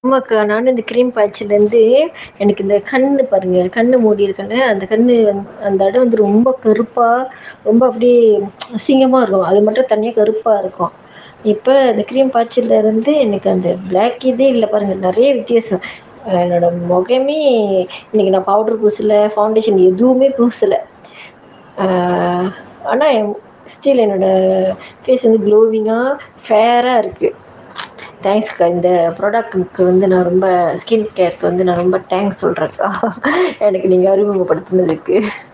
ஆமாக்கா நானும் இந்த க்ரீம் பேட்ச்லேருந்து எனக்கு இந்த கண்ணு பாருங்க கண்ணு மூடி இருக்குல்ல அந்த கண்ணு வந் அந்த இடம் வந்து ரொம்ப கருப்பா ரொம்ப அப்படியே அசிங்கமாக இருக்கும் அது மட்டும் தனியாக கருப்பாக இருக்கும் இப்போ இந்த க்ரீம் பேட்ச்லேருந்து எனக்கு அந்த பிளாக் இதே இல்லை பாருங்க நிறைய வித்தியாசம் என்னோட முகமே இன்னைக்கு நான் பவுட்ரு பூசல ஃபவுண்டேஷன் எதுவுமே பூசல ஆனால் ஸ்டில் என்னோட ஃபேஸ் வந்து க்ளோவிங்காக ஃபேராக இருக்குது தேங்க்ஸ்க்கா இந்த ப்ராடக்ட்டுக்கு வந்து நான் ரொம்ப ஸ்கின் கேருக்கு வந்து நான் ரொம்ப தேங்க்ஸ் சொல்கிறேன்க்கா எனக்கு நீங்கள் அறிமுகப்படுத்துனதுக்கு